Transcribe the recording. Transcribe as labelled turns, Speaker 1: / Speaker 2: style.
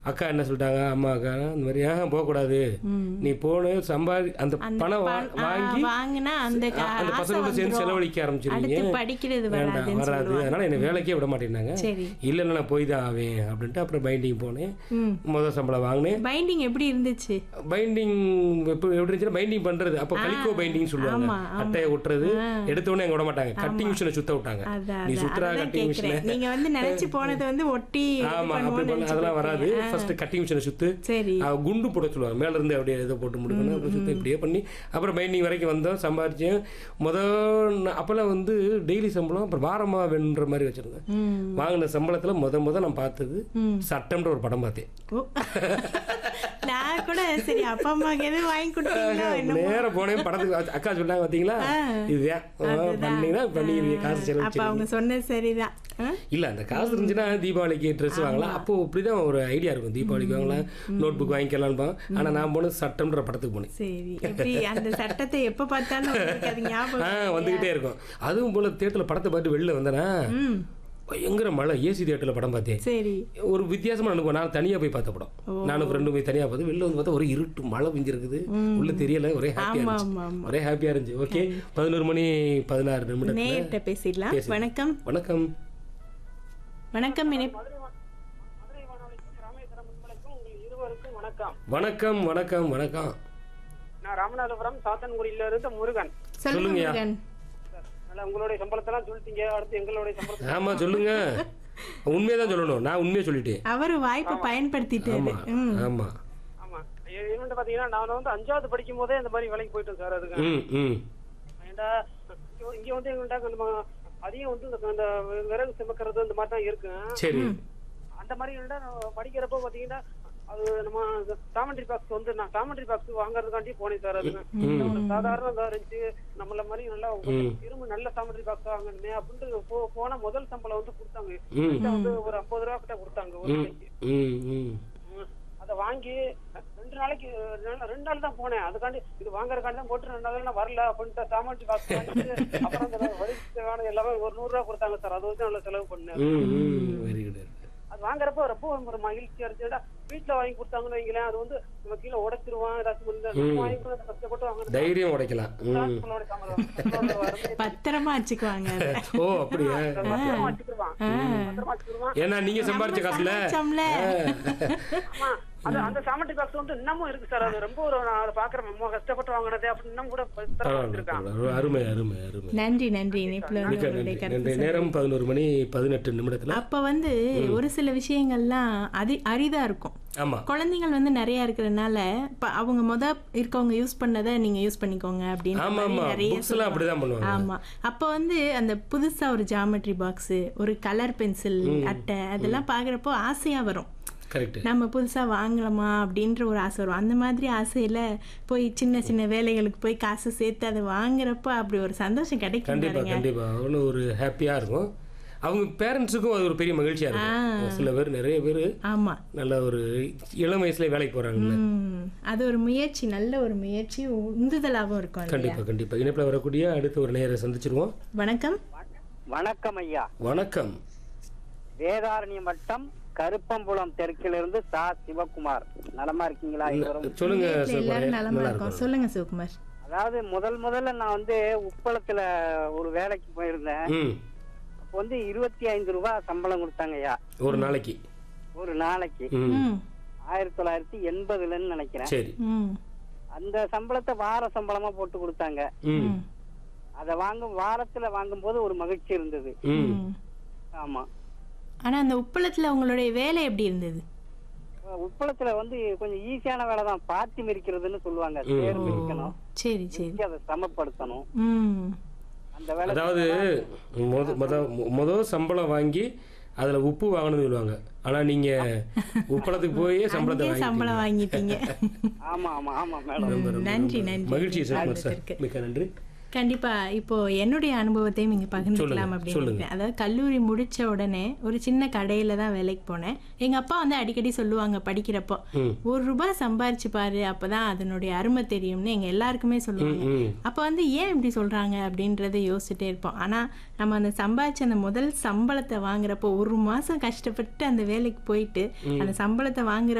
Speaker 1: அக்கா என்ன சொல்லிட்டாங்க அம்மா அக்கா இந்த மாதிரி ஏன் போகக்கூடாது நீ போன சம்பாதி அந்த
Speaker 2: அந்த
Speaker 1: பணம் வா-
Speaker 2: பண- ஆ,
Speaker 1: வாங்கி
Speaker 2: வாங்கினா அந்த க-
Speaker 1: அந்த
Speaker 2: ஆசை
Speaker 1: பசங்களோட சேர்ந்து
Speaker 2: வந்துரும்.
Speaker 1: செலவழிக்க ஆரம்பிச்சிருவீங்க
Speaker 2: அடுத்து படிக்கிறது
Speaker 1: வேண்டாம்
Speaker 2: வராதுன்னு
Speaker 1: வராது
Speaker 2: சொல்லுவாங்க.
Speaker 1: அதனால என்னை வேலைக்கே விட மாட்டேன்னாங்க
Speaker 2: சரி
Speaker 1: இல்லை இல்லை நான் போய் தான் ஆவேன் அப்படின்ட்டு அப்புறம் பைண்டிங் போனேன்
Speaker 2: ம்
Speaker 1: முதல் சம்பளம் வாங்கினேன்
Speaker 2: பைண்டிங் எப்படி இருந்துச்சு
Speaker 1: பைண்டிங் எப்படி எப்படி இருந்துச்சுன்னா பைண்டிங் பண்றது அப்போ கலிக்கோ பைண்டிங் சொல்லுவாங்க
Speaker 2: ஆமா, ஆமா.
Speaker 1: அட்டையை ஒட்டுறது எடுத்த உடனே எங்க விட மாட்டாங்க கட்டிங் மிஷினை சுத்த விட்டாங்க
Speaker 2: அதான்
Speaker 1: நீ
Speaker 2: அதான்.
Speaker 1: சுத்துறா
Speaker 2: அதான்
Speaker 1: கட்டிங் மிஷினை
Speaker 2: கேக்குறேன். நீங்க வந்து நினைச்சு போனது வந்து ஒட்டி இது
Speaker 1: ஆமா அப்படி
Speaker 2: பண்ணுவோம்னு
Speaker 1: பண்ண
Speaker 2: நினைச்சு
Speaker 1: அதெல்லாம் வராது
Speaker 2: போயிருக்கீங்க. ஆ,
Speaker 1: ஃபர்ஸ்ட் கட்டிங் மிஷினை சுத்து
Speaker 2: சரி
Speaker 1: அவ குண்டு போட சொல்லுவாங்க மேல இருந்து அப்படியே இதை போட்டு முடிக்கணும் அப்புறம் சுத்த இப்படியே பண்ணி அப்புறம் பைண்டிங் வரைக்கும் வந்தோம் சம்பாரிச்சேன் முதல் நா- அப்பெல்லாம் வந்து டெய்லி சம்பளம் அப்புறம் வாரமா வேணுன்ற மாதிரி வச்சிருந்தேன்
Speaker 2: ம்
Speaker 1: வாங்கின சம்பளத்துல முத முத நான் பார்த்தது
Speaker 2: ம்.
Speaker 1: சட்டம்ன்ற ஒரு படம் பார்த்தேன்
Speaker 2: ஓ. நான் கூட சரி அப்பா அம்மாக்கு எதுவும் வாங்கி கொடுத்தீங்களோ என்னமோ
Speaker 1: நேரம் போனேன் படத்துக்கு வா- அக்கா சொன்னாங்க பாத்தீங்களா இதுதான் பண்ணீங்கன்னா பண்ணி காசு செலவு
Speaker 2: அப்ப அவங்க சொன்னது சரிதான் ஆ?
Speaker 1: இல்ல அந்த காசு இருந்துச்சுன்னா தீபாவளிக்கு ட்ரெஸ் வாங்கலாம் அப்போ இப்படிதான் ஒரு ஐடியா இருக்கும் தீபாவளிக்கு வாங்கலாம் நோட் புக் வாங்கிக்கலாம்னு ஆனா நான் போனது சட்டம்ன்ற படத்துக்கு போனேன்
Speaker 2: சரி எப்படி அந்த சட்டத்தை எப்ப பார்த்தாலும் உங்களுக்கு அது ஞாபகம்
Speaker 1: ஆ வந்துகிட்டே இருக்கும் அதுவும் போல தேட்டர்ல படத்தை பார்த்து வெளில வந்தேனா
Speaker 2: ம்
Speaker 1: பயங்கர மழை ஏசி தேட்டர்ல படம் பார்த்தேன்
Speaker 2: சரி
Speaker 1: ஒரு வித்தியாசமா அனுபவம் நான் தனியா போய் பார்த்த படம் நானும் ஃப்ரெண்டும் போய் தனியா பார்த்து வெளில வந்து பார்த்தா ஒரே இருட்டு மழை பெஞ்சிருக்குது உள்ள தெரியல ஒரே ஹாப்பியா
Speaker 2: ஆமா
Speaker 1: இருந்துச்சு
Speaker 2: ஆமா ஆமா
Speaker 1: ஒரே ஹாப்பியா இருந்துச்சு ஓகே பதினோரு மணி பதினாறு நிமிடத்துல
Speaker 2: நேர்கிட்ட பேசிடலாம் வணக்கம்
Speaker 1: வணக்கம்
Speaker 2: வணக்கம் இனி
Speaker 3: மதுரை வானொலிக்கும் ராமேஸ்வரம் முன்மலைக்கும் உங்கள் இருவருக்கும் வணக்கம்
Speaker 1: வணக்கம் வணக்கம் வணக்கம்
Speaker 3: நான் ராமநாதபுரம் சாத்தன்குடியில இருந்து முருகன்
Speaker 2: சொல்லுங்க
Speaker 1: சொல்லுங்கய்யா.
Speaker 2: முருகன்
Speaker 3: நல்லா உங்களுடைய சம்பளத்தெல்லாம் சொல்லிட்டீங்க அடுத்து எங்களுடைய சம்பளத்தை
Speaker 1: ஆமா சொல்லுங்க உண்மையதான் சொல்லணும் நான் உண்மையை சொல்லிட்டேன்
Speaker 2: அவரு வாய்ப்பை பயன்படுத்திட்டாரு ம்
Speaker 1: ஆமா
Speaker 3: ஆமா என்னன்னு பாத்தீங்கன்னா நான் வந்து அஞ்சாவது படிக்கும் போதே இந்த மாதிரி வேலைக்கு போயிட்டேன் சார் அதுக்கு
Speaker 1: ம் ம்
Speaker 3: ஏன்டா இங்க- இங்க வந்து எங்கள்கிட்ட நம்ம அதிகம் வந்து இந்த- இந்த விறகு சுமக்கிறது இந்த மாதிரி தான் இருக்கு
Speaker 1: சரி
Speaker 3: அந்த மாதிரி இருந்தா நான் படிக்கிறப்போ பாத்தீங்கன்னா அது நம்ம காமெண்ட்ரி பாக்ஸ் வந்து நான் காமெண்ட்ரி பாக்ஸ் வாங்குறதுக்காண்டி போனேன் சார் அதுக்கு ஒரு சாதாரண இதா இருந்துச்சு நம்மள மாதிரி நல்லா கொஞ்சம் திரும்ப நல்ல காமெண்ட்ரி பாக்ஸ் வாங்கணுமே அப்படின்ட்டு போ- போன முதல் சம்பளம் வந்து கொடுத்தாங்க
Speaker 1: ம்
Speaker 3: கிட்ட வந்து ஒரு ஐம்பது ரூபா கிட்ட கொடுத்தாங்க ஒரு நாளைக்கு
Speaker 1: ம் ம்
Speaker 3: ம். அதை வாங்கி ரெண்டு நாளைக்கு ரெண்டு நாள் ரெண்டு நாள் தான் போனேன் அதுக்காண்டி இது வாங்குறதுக்காண்டி தான் போட்டு ரெண்டு நாள் நான் வரல அப்படின்ட்டு காமெண்ட்ரி பாக்ஸ் வாங்கிட்டு அப்புறம் அந்த வரிக்கு தேவையான எல்லாமே ஒரு நூறு ரூபா கொடுத்தாங்க சார் அது வச்சு நல்லா செலவு பண்ணேன்
Speaker 1: ம் ம் வெரி குட்
Speaker 3: அது வாங்குறப்ப ரொம்ப ஒரு மகிழ்ச்சியா இருந்துச்சுடா வீட்டுல வாங்கி கொடுத்தாங்கன்னு வைங்களேன் அது வந்து நம்ம கீழே உடைச்சிருவான் ஏதாச்சும் வந்து நம்ம வாங்கி கொடுத்து கஷ்டப்பட்டு வாங்கணும்
Speaker 1: தைரியம் உடைக்கலாம் ம்
Speaker 3: நம்மளோட சம்பளம். நம்மளோட வறுமை
Speaker 2: பத்திரமா வச்சுக்குவாங்க அதை.
Speaker 1: ஓ அப்படியா
Speaker 3: பத்திரமா வச்சுக்கிடுவான். பத்திரமா வச்சுக்கிடுவான்.
Speaker 1: ஏன்னா நீங்க சம்பாரிச்ச காசுல
Speaker 2: சம்பளம்ல.
Speaker 3: ஆமா. அது அந்த சாமண்டி பாக்ஸ் வந்து இன்னமும் இருக்கு சார் அது ரொம்ப ஒரு நான் அதை பாக்குறேன் ரொம்ப கஷ்டப்பட்டு வாங்கினது அப்படின்னு இன்னும் கூட பத்திரமா வச்சிருக்கான்
Speaker 1: பரவாயில்ல. அருமை அருமை அருமை
Speaker 2: நன்றி நன்றி இணைப்புல வந்து
Speaker 1: மிக்க
Speaker 2: உங்களுடைய
Speaker 1: நன்றி
Speaker 2: கருத்து
Speaker 1: நன்றி நேரம் பதினோரு மணி பதினெட்டு நிமிடத்துல
Speaker 2: அப்ப வந்து ஒரு சில விஷயங்கள்லாம் அதி அரிதா இருக்கும்
Speaker 1: ஆமா
Speaker 2: குழந்தைகள் வந்து நிறைய இருக்கிறதுனால இப்ப அவங்க முத இருக்கவங்க யூஸ் பண்ணதை நீங்க யூஸ் பண்ணிக்கோங்க அப்படின்னு
Speaker 1: ஆமா ஆமா
Speaker 2: நிறைய
Speaker 1: புக்ஸ் எல்லாம் அப்படிதான் பண்ணுவாங்க
Speaker 2: ஆமா அப்ப வந்து அந்த புதுசா ஒரு ஜாமெட்ரி பாக்ஸ் ஒரு கலர் பென்சில் அட்டை அதெல்லாம் பாக்குறப்போ ஆசையா வரும்
Speaker 1: கரெக்ட்
Speaker 2: நம்ம புதுசா வாங்கலாமா அப்படின்ற ஒரு ஆசை வரும் அந்த மாதிரி ஆசையில போய் சின்ன சின்ன வேலைகளுக்கு போய் காசு சேர்த்து அதை வாங்குறப்ப அப்படி ஒரு சந்தோஷம் கிடைக்கும்
Speaker 1: கண்டிப்பா
Speaker 2: பாருங்க
Speaker 1: கண்டிப்பா அவ்வளோ ஒரு ஹாப்பியா இருக்கும் அவங்க பேரண்ட்ஸுக்கும் அது ஒரு பெரிய மகிழ்ச்சியா இருக்கும் சில பேர் நிறைய பேர்
Speaker 2: ஆமா
Speaker 1: நல்ல ஒரு இளம் வயசுல வேலைக்கு போறாங்கல்ல
Speaker 2: ம், அது ஒரு முயற்சி நல்ல ஒரு முயற்சி உந்துதலாகவும் இருக்கும் இல்லையா
Speaker 1: கண்டிப்பா கண்டிப்பா இணைப்பில் வரக்கூடிய அடுத்த ஒரு நேரம் சந்திச்சிருவோம்
Speaker 2: வணக்கம்
Speaker 4: வணக்கம் ஐயா
Speaker 1: வணக்கம்
Speaker 4: வேதாரண்யம் வட்டம் கருப்பம்புலம் தெற்கிலிருந்து சா சிவகுமார் நலமா இருக்கீங்களா இருவரும்
Speaker 1: சொல்லுங்க
Speaker 2: வீட்ல
Speaker 1: சிவகுமார்.
Speaker 2: எல்லாரும் நலமா
Speaker 1: நல்லா
Speaker 2: இருக்கும்
Speaker 1: இருக்கும்
Speaker 2: சொல்லுங்க சிவகுமார்
Speaker 4: அதாவது முதல் முதல்ல நான் வந்து உப்பளத்துல ஒரு வேலைக்கு போயிருந்தேன்
Speaker 1: ம்
Speaker 4: அப்போ வந்து இருபத்தி ஐந்து ரூபாய் சம்பளம் கொடுத்தாங்க ஐயா
Speaker 1: ஒரு நாளைக்கு
Speaker 4: ஒரு நாளைக்கு
Speaker 1: ம்
Speaker 2: ம்
Speaker 4: ஆயிரத்தி தொள்ளாயிரத்தி எண்பதுலன்னு நினைக்கிறேன்
Speaker 1: சரி
Speaker 2: ம்
Speaker 4: அந்த சம்பளத்தை வார சம்பளமா போட்டு கொடுத்தாங்க
Speaker 1: ம்
Speaker 2: ம்,
Speaker 4: அதை வாங்கும் வாரத்துல வாங்கும்போது ஒரு மகிழ்ச்சி இருந்தது
Speaker 1: ம்
Speaker 2: ம்.
Speaker 4: ஆமா
Speaker 2: ஆனா அந்த உப்பளத்துல உங்களுடைய வேலை எப்படி இருந்தது
Speaker 4: உப்பளத்துல வந்து கொஞ்சம் ஈஸியான வேலை தான் பாத்தி மிரிக்கிறதுன்னு சொல்லுவாங்க தேர் மிரிக்கணும்
Speaker 2: சரி சரி
Speaker 4: மிரிச்சு அதை சமப்படுத்தணும்
Speaker 2: ம்
Speaker 4: அந்த வேலை
Speaker 1: அதாவது முத முத முத சம்பளம் வாங்கி அதுல உப்பு வாங்கணும்னு சொல்லுவாங்க ஆனா நீங்க உப்பளத்துக்கு போய் சம்பளத்தை
Speaker 2: அங்கேயே
Speaker 1: வாங்கி
Speaker 2: சம்பளம் வாங்கிட்டீங்க
Speaker 4: ஆமா ஆமா ஆமா மேடம்
Speaker 2: நன்றி நன்றி
Speaker 1: மகிழ்ச்சி சார் சார்
Speaker 2: வாழ்த்துக்களுக்கு.
Speaker 1: மிக்க நன்றி
Speaker 2: கண்டிப்பா இப்போ என்னுடைய அனுபவத்தையும் இங்க பகிர்ந்துக்கலாம்
Speaker 1: சொல்லுங்க,
Speaker 2: அப்படின்னு
Speaker 1: சொல்லுங்க.
Speaker 2: நினைக்கிறேன். அதாவது கல்லூரி முடிச்ச உடனே ஒரு சின்ன கடையில தான் வேலைக்கு போனேன் எங்க அப்பா வந்து அடிக்கடி சொல்லுவாங்க படிக்கிறப்போ
Speaker 1: ம்.
Speaker 2: ஒரு ரூபாய் சம்பாரிச்சு பாரு அப்பதான் அதனுடைய அருமை தெரியும்னு எங்க எல்லாருக்குமே சொல்லுவாங்க
Speaker 1: ம்
Speaker 2: அப்ப வந்து ஏன் இப்படி சொல்றாங்க அப்படின்றத யோசிச்சுட்டே இருப்போம் ஆனா நம்ம அந்த சம்பாதிச்ச அந்த முதல் சம்பளத்தை வாங்குறப்போ ஒரு மாசம் கஷ்டப்பட்டு அந்த வேலைக்கு போயிட்டு அந்த சம்பளத்தை வாங்குற